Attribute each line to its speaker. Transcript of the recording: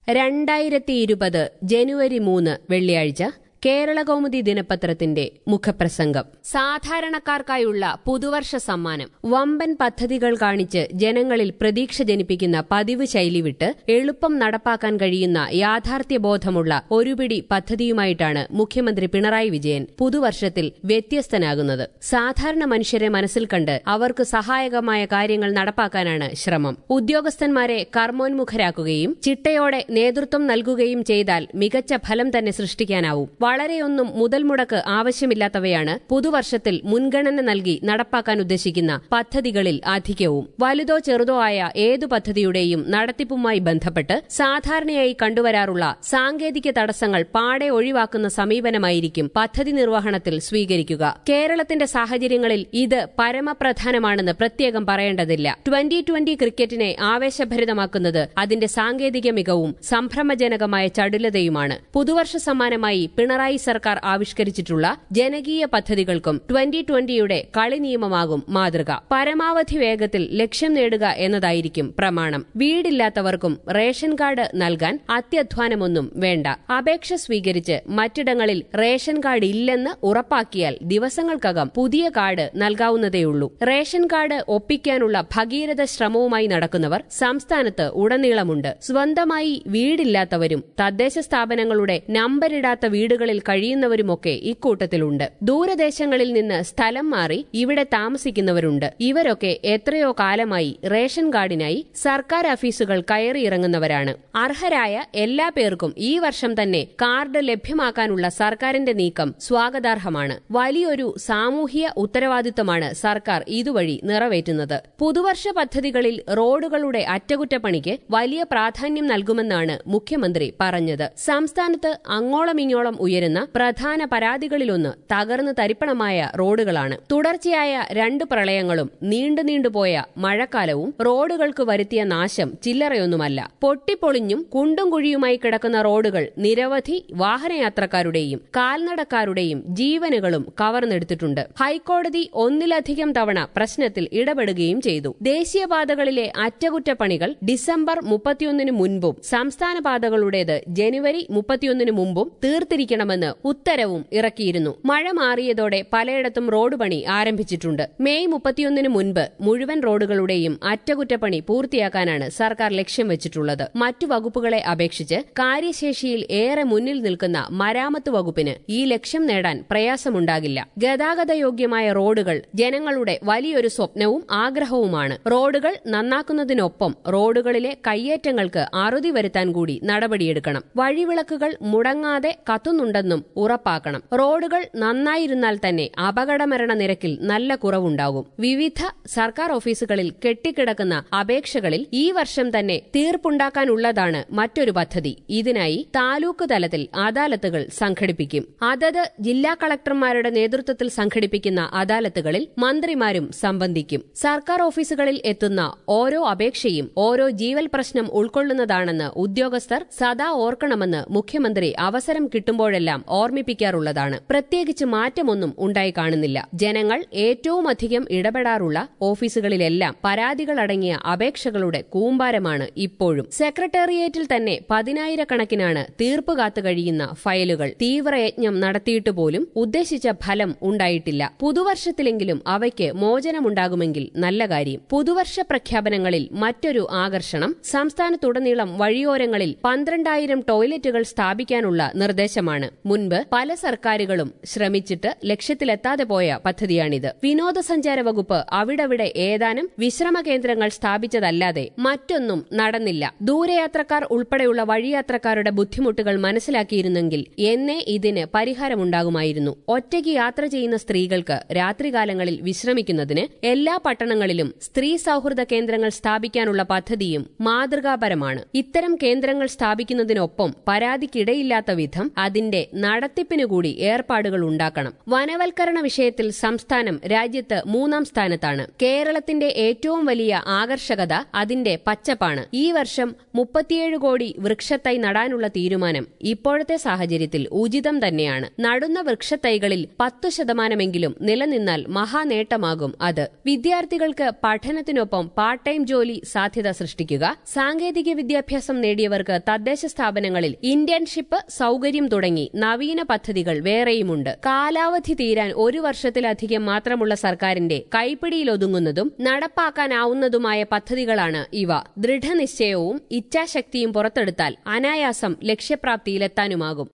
Speaker 1: രണ്ടായിരത്തി ഇരുപത് ജനുവരി മൂന്ന് വെള്ളിയാഴ്ച കേരളകൗമുദി ദിനപത്രത്തിന്റെ മുഖപ്രസംഗം സാധാരണക്കാർക്കായുള്ള പുതുവർഷ സമ്മാനം വമ്പൻ പദ്ധതികൾ കാണിച്ച് ജനങ്ങളിൽ പ്രതീക്ഷ ജനിപ്പിക്കുന്ന പതിവ് ശൈലി വിട്ട് എളുപ്പം നടപ്പാക്കാൻ കഴിയുന്ന യാഥാർത്ഥ്യബോധമുള്ള ഒരുപിടി പദ്ധതിയുമായിട്ടാണ് മുഖ്യമന്ത്രി പിണറായി വിജയൻ പുതുവർഷത്തിൽ വ്യത്യസ്തനാകുന്നത് സാധാരണ മനുഷ്യരെ മനസ്സിൽ കണ്ട് അവർക്ക് സഹായകമായ കാര്യങ്ങൾ നടപ്പാക്കാനാണ് ശ്രമം ഉദ്യോഗസ്ഥന്മാരെ കർമ്മോന്മുഖരാക്കുകയും ചിട്ടയോടെ നേതൃത്വം നൽകുകയും ചെയ്താൽ മികച്ച ഫലം തന്നെ സൃഷ്ടിക്കാനാവും വളരെയൊന്നും മുതൽ മുടക്ക് ആവശ്യമില്ലാത്തവയാണ് പുതുവർഷത്തിൽ മുൻഗണന നൽകി നടപ്പാക്കാൻ ഉദ്ദേശിക്കുന്ന പദ്ധതികളിൽ അധികവും വലുതോ ചെറുതോ ആയ ഏതു പദ്ധതിയുടെയും നടത്തിപ്പുമായി ബന്ധപ്പെട്ട് സാധാരണയായി കണ്ടുവരാറുള്ള സാങ്കേതിക തടസ്സങ്ങൾ പാടെ ഒഴിവാക്കുന്ന സമീപനമായിരിക്കും പദ്ധതി നിർവഹണത്തിൽ സ്വീകരിക്കുക കേരളത്തിന്റെ സാഹചര്യങ്ങളിൽ ഇത് പരമപ്രധാനമാണെന്ന് പ്രത്യേകം പറയേണ്ടതില്ല ട്വന്റി ട്വന്റി ക്രിക്കറ്റിനെ ആവേശഭരിതമാക്കുന്നത് അതിന്റെ സാങ്കേതിക മികവും സംഭ്രമജനകമായ ചടുലതയുമാണ് പുതുവർഷ സമ്മാനമായി പിണറായി സർക്കാർ ആവിഷ്കരിച്ചിട്ടുള്ള ജനകീയ പദ്ധതികൾക്കും ട്വന്റി ട്വന്റിയുടെ കളി നിയമമാകും മാതൃക പരമാവധി വേഗത്തിൽ ലക്ഷ്യം നേടുക എന്നതായിരിക്കും പ്രമാണം വീടില്ലാത്തവർക്കും റേഷൻ കാർഡ് നൽകാൻ അത്യധ്വാനമൊന്നും വേണ്ട അപേക്ഷ സ്വീകരിച്ച് മറ്റിടങ്ങളിൽ റേഷൻ കാർഡ് ഇല്ലെന്ന് ഉറപ്പാക്കിയാൽ ദിവസങ്ങൾക്കകം പുതിയ കാർഡ് നൽകാവുന്നതേയുള്ളൂ റേഷൻ കാർഡ് ഒപ്പിക്കാനുള്ള ഭഗീരഥ ശ്രമവുമായി നടക്കുന്നവർ സംസ്ഥാനത്ത് ഉടനീളമുണ്ട് സ്വന്തമായി വീടില്ലാത്തവരും തദ്ദേശ സ്ഥാപനങ്ങളുടെ നമ്പരിടാത്ത വീടുകളിൽ കഴിയുന്നവരുമൊക്കെ ഇക്കൂട്ടത്തിലുണ്ട് ദൂരദേശങ്ങളിൽ നിന്ന് സ്ഥലം മാറി ഇവിടെ താമസിക്കുന്നവരുണ്ട് ഇവരൊക്കെ എത്രയോ കാലമായി റേഷൻ കാർഡിനായി സർക്കാർ ഓഫീസുകൾ കയറിയിറങ്ങുന്നവരാണ് അർഹരായ എല്ലാ പേർക്കും ഈ വർഷം തന്നെ കാർഡ് ലഭ്യമാക്കാനുള്ള സർക്കാരിന്റെ നീക്കം സ്വാഗതാർഹമാണ് വലിയൊരു സാമൂഹ്യ ഉത്തരവാദിത്തമാണ് സർക്കാർ ഇതുവഴി നിറവേറ്റുന്നത് പുതുവർഷ പദ്ധതികളിൽ റോഡുകളുടെ അറ്റകുറ്റപ്പണിക്ക് വലിയ പ്രാധാന്യം നൽകുമെന്നാണ് മുഖ്യമന്ത്രി പറഞ്ഞത് സംസ്ഥാനത്ത് അങ്ങോളമിങ്ങോളം ഉയരുന്ന പ്രധാന പരാതികളിലൊന്ന് തകർന്നു തരിപ്പണമായ റോഡുകളാണ് തുടർച്ചയായ രണ്ട് പ്രളയങ്ങളും നീണ്ടു നീണ്ടുപോയ മഴക്കാലവും റോഡുകൾക്ക് വരുത്തിയ നാശം ചില്ലറയൊന്നുമല്ല പൊട്ടിപ്പൊളിഞ്ഞും കുണ്ടും കുഴിയുമായി കിടക്കുന്ന റോഡുകൾ നിരവധി വാഹനയാത്രക്കാരുടെയും കാൽനടക്കാരുടെയും ജീവനുകളും കവർന്നെടുത്തിട്ടുണ്ട് ഹൈക്കോടതി ഒന്നിലധികം തവണ പ്രശ്നത്തിൽ ഇടപെടുകയും ചെയ്തു ദേശീയപാതകളിലെ അറ്റകുറ്റപ്പണികൾ ഡിസംബർ മുപ്പത്തിയൊന്നിന് മുൻപും സംസ്ഥാന പാതകളുടേത് ജനുവരി മുപ്പത്തിയൊന്നിന് മുമ്പും തീർത്തിരിക്കണമെന്ന് ഉത്തരവും ഇറക്കിയിരുന്നു മഴ മാറിയതോടെ പലയിടത്തും റോഡ് പണി ആരംഭിച്ചിട്ടുണ്ട് മെയ് മുപ്പത്തിയൊന്നിന് മുൻപ് മുഴുവൻ റോഡുകളുടെയും അറ്റകുറ്റപ്പണി പൂർത്തിയാക്കാനാണ് സർക്കാർ ലക്ഷ്യം വെച്ചിട്ടുള്ളത് മറ്റു വകുപ്പുകളെ അപേക്ഷിച്ച് കാര്യശേഷിയിൽ ഏറെ മുന്നിൽ നിൽക്കുന്ന മരാമത്ത് വകുപ്പിന് ഈ ലക്ഷ്യം നേടാൻ പ്രയാസമുണ്ടാകില്ല ഗതാഗതയോഗ്യമായ റോഡുകൾ ജനങ്ങളുടെ വലിയൊരു സ്വപ്നവും ആഗ്രഹവുമാണ് റോഡുകൾ നന്നാക്കുന്നതിനൊപ്പം റോഡുകളിലെ കയ്യേറ്റങ്ങൾക്ക് അറുതി വരുത്താൻ കൂടി നടപടിയെടുക്കണം വഴിവിളക്കുകൾ മുടങ്ങാതെ കത്തുന്നുണ്ടെന്നും ഉറപ്പാക്കണം റോഡുകൾ നന്നായിരുന്നാൽ തന്നെ അപകടമരണ നിരക്കിൽ നല്ല കുറവുണ്ടാകും വിവിധ സർക്കാർ ഓഫീസുകളിൽ കെട്ടിക്കിടക്കുന്ന അപേക്ഷകളിൽ ഈ വർഷം തന്നെ തീർപ്പുണ്ടാക്കാനുള്ളതാണ് മറ്റൊരു പദ്ധതി ഇതിനായി താലൂക്ക് തലത്തിൽ അദാലത്തുകൾ സംഘടിപ്പിക്കും അതത് ജില്ലാ കളക്ടർമാരുടെ നേതൃത്വത്തിൽ സംഘടിപ്പിക്കുന്ന അദാലത്തുകളിൽ മന്ത്രിമാരും സംബന്ധിക്കും സർക്കാർ ഓഫീസുകളിൽ എത്തുന്ന ഓരോ അപേക്ഷയും ഓരോ ജീവൽ പ്രശ്നം ഉൾക്കൊള്ളുന്നതാണെന്ന് ഉദ്യോഗസ്ഥർ സദാ ഓർക്കണമെന്ന് മുഖ്യമന്ത്രി അവസരം കിട്ടുമ്പോഴെല്ലാം ഓർമ്മിപ്പിക്കാറുള്ളതാണ് പ്രത്യേകിച്ച് മാറ്റമൊന്നും ഉണ്ടായി കാണുന്നില്ല ജനങ്ങൾ ഏറ്റവുമധികം ഇടപെടാറുള്ള ഓഫീസുകളിലെല്ലാം പരാതികളടങ്ങിയ അപേക്ഷകളുടെ കൂമ്പാരമാണ് ഇപ്പോഴും സെക്രട്ടേറിയറ്റിൽ തന്നെ പതിനായിരക്കണക്കിനാണ് തീർപ്പ് കാത്തു കഴിയുന്ന ഫയലുകൾ തീവ്രയജ്ഞം നടത്തിയിട്ട് പോലും ഉദ്ദേശിച്ച ഫലം ഉണ്ടായിട്ടില്ല പുതുവർഷത്തിലെങ്കിലും അവയ്ക്ക് മോചനമുണ്ടാകുമെങ്കിൽ നല്ല കാര്യം പുതുവർഷ പ്രഖ്യാപനങ്ങളിൽ മറ്റൊരു ആകർഷണം സംസ്ഥാനത്തുടനീളം വഴിയോരങ്ങളിൽ പന്ത്രണ്ടായിരം ടോയ്ലറ്റുകൾ സ്ഥാപിക്കാനുള്ള നിർദ്ദേശമാണ് മുൻപ് പല സർക്കാരുകളും ശ്രമിച്ചിട്ട് ലക്ഷ്യത്തിലെത്താതെ പോയ പദ്ധതിയാണിത് വിനോദസഞ്ചാര വകുപ്പ് അവിടവിടെ ഏതാനും വിശ്രമ കേന്ദ്രങ്ങൾ സ്ഥാപിച്ചതല്ലാതെ മറ്റൊന്നും നടന്നില്ല ദൂരയാത്രക്കാർ ഉൾപ്പെടെയുള്ള വഴിയാത്രക്കാരുടെ ബുദ്ധിമുട്ടുകൾ മനസ്സിലാക്കിയിരുന്നെങ്കിൽ എന്നേ ഇതിന് പരിഹാരമുണ്ടാകുമായിരുന്നു ഒറ്റയ്ക്ക് യാത്ര ചെയ്യുന്ന സ്ത്രീകൾക്ക് രാത്രികാലങ്ങളിൽ വിശ്രമിക്കുന്നതിന് എല്ലാ പട്ടണങ്ങളിലും സ്ത്രീ സൌഹൃദ കേന്ദ്രങ്ങൾ സ്ഥാപിക്കാനുള്ള പദ്ധതിയും മാതൃകാപരമാണ് ഇത്തരം കേന്ദ്രങ്ങൾ സ്ഥാപിക്കുന്നതിനൊപ്പം പരാതിക്കിടയില്ലാത്ത വിധം അതിന്റെ നടത്തിപ്പിനു കൂടി ഏർപ്പാടുകൾ ഉണ്ടാക്കണം വനവൽക്കരണ വിഷയത്തിൽ സംസ്ഥാനം രാജ്യത്ത് മൂന്നാം സ്ഥാനത്താണ് കേരളത്തിന്റെ ഏറ്റവും വലിയ ആകർഷകത അതിന്റെ പച്ചപ്പാണ് ഈ വർഷം മുപ്പത്തിയേഴ് കോടി വൃക്ഷത്തൈ നടാനുള്ള തീരുമാനം ഇപ്പോഴത്തെ സാഹചര്യത്തിൽ ഉചിതം തന്നെയാണ് നടുന്ന വൃക്ഷത്തൈകളിൽ പത്തു ശതമാനമെങ്കിലും നിലനിന്നാൽ മഹാനേട്ടമാകും അത് വിദ്യാർത്ഥികൾക്ക് പഠനത്തിനൊപ്പം പാർട്ട് ടൈം ജോലി സാധ്യത സൃഷ്ടിക്കുക സാങ്കേതിക വിദ്യാഭ്യാസം നേടിയവർക്ക് തദ്ദേശ സ്ഥാപനങ്ങളിൽ ഇന്റേൺഷിപ്പ് സൌകര്യം തുടങ്ങി നവീന പദ്ധതികൾ വേറെയുമുണ്ട് കാലാവധി തീരാൻ ഒരു വർഷത്തിലധികം മാത്രമുള്ള സർക്കാരിന്റെ കൈപ്പിടിയിലൊതുങ്ങുന്നതും നടപ്പാക്കാനാവുന്നതുമായ പദ്ധതികളാണ് ഇവ ദൃഢനിശ്ചയവും ഇച്ഛാശക്തിയും പുറത്തെടുത്താൽ അനായാസം ലക്ഷ്യപ്രാപ്തിയിലെത്താനുമാകും